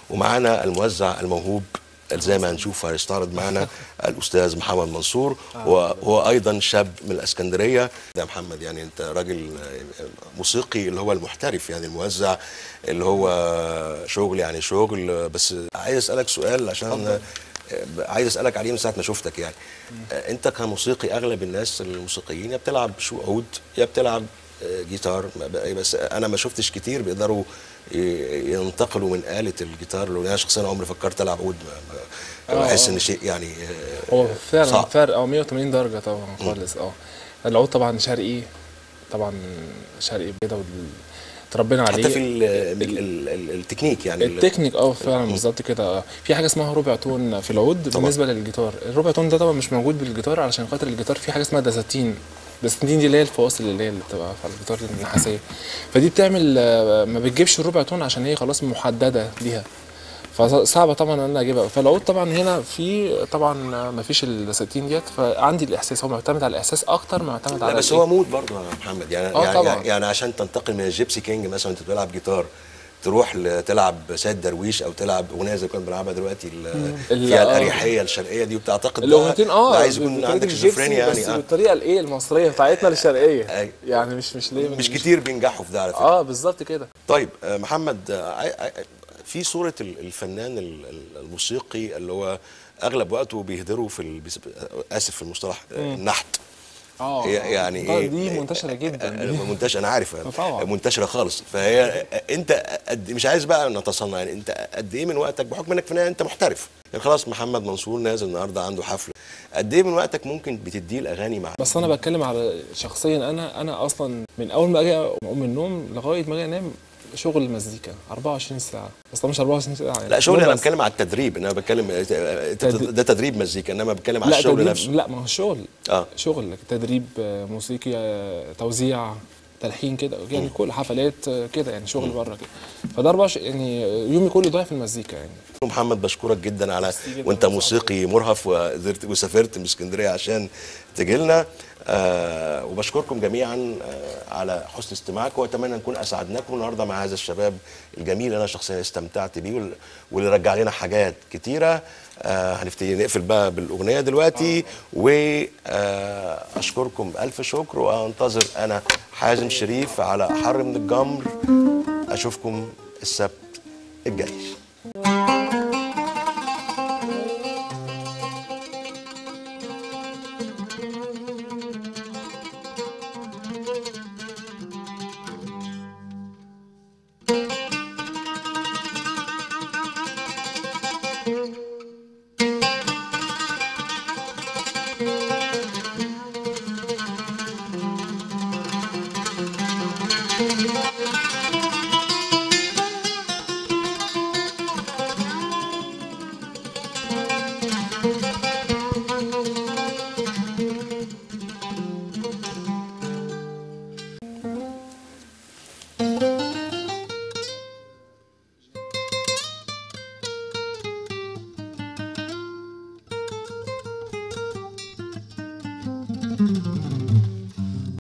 ومعانا الموزع الموهوب زي ما هنشوف هيستعرض معانا الاستاذ محمد منصور وهو ايضا شاب من الاسكندريه ده محمد يعني انت راجل موسيقي اللي هو المحترف يعني الموزع اللي هو شغل يعني شغل بس عايز اسالك سؤال عشان عايز اسالك عليه من ساعه ما شفتك يعني انت كموسيقي اغلب الناس الموسيقيين يا بتلعب شو عود يا بتلعب جيتار بس انا ما شفتش كتير بيقدروا ينتقلوا من آلة الجيتار لو انا شخصيا عمري فكرت العب عود بحس ان شيء يعني هو فعلا فرق اه 180 درجه طبعا خالص اه العود طبعا شرقي طبعا شرقي كده اتربينا عليه حتى في ال ال ال التكنيك يعني التكنيك اه فعلا بالظبط كده في حاجه اسمها ربع تون في العود طبعا. بالنسبه للجيتار الربع تون ده طبعا مش موجود بالجيتار علشان خاطر الجيتار في حاجه اسمها دساتين الدساتين دي اللي هي الفواصل اللي هي اللي بتبقى على الجيتار النحاسيه فدي بتعمل ما بتجيبش الربع تون عشان هي خلاص محدده ليها فصعبه طبعا ان انا اجيبها فالعود طبعا هنا في طبعا ما فيش الدساتين ديت فعندي الاحساس هو معتمد على الاحساس اكتر ما معتمد على بس هو مود برضه يا محمد يعني آه يعني, طبعا. يعني عشان تنتقل من الجيبسي كينج مثلا انت بتلعب جيتار تروح تلعب سيد درويش او تلعب اغنيه زي كنا بنلعبها دلوقتي فيها الاريحيه الشرقيه دي وبتعتقد الاغنيتين اه عايز يكون عندك شيزوفرينيا يعني بس بالطريقه الايه المصريه بتاعتنا الشرقيه أي. يعني مش مش ليه مش كتير بينجحوا في ده على فكره اه بالظبط كده طيب محمد في صوره الفنان الموسيقي اللي هو اغلب وقته بيهدره في اسف في المصطلح النحت اه يعني ايه ايه دي منتشره جدا منتشره انا عارف طبعا. منتشره خالص فهي انت قد مش عايز بقى نتصنع يعني انت قد ايه من وقتك بحكم انك فنان انت محترف يعني خلاص محمد منصور نازل النهارده عنده حفله قد ايه من وقتك ممكن بتديه الاغاني مع بس انا بتكلم على شخصيا انا انا اصلا من اول ما اجي اقوم من النوم لغايه ما اجي انام شغل مزيكا 24 ساعه بس مش 24 ساعه يعني لا شغل انا بتكلم على التدريب انا بتكلم ده تدريب مزيكا انما بتكلم على لا الشغل تدريب نفسه لا ما هو الشغل اه شغل تدريب موسيقي توزيع تلحين كده يعني م. كل حفلات كده يعني شغل بره كده فده 24 يعني يومي كله ضايع في المزيكا يعني محمد بشكرك جدا على وانت موسيقي مرهف وقدرت وسافرت من اسكندريه عشان تجي لنا آه وبشكركم جميعا آه على حسن استماعكم واتمنى نكون اسعدناكم النهارده مع هذا الشباب الجميل انا شخصيا استمتعت بيه واللي رجع لنا حاجات كتيره آه هنبتدي نقفل بقى بالاغنيه دلوقتي واشكركم الف شكر وانتظر انا حازم شريف على حر من الجمر اشوفكم السبت الجاي Thank you.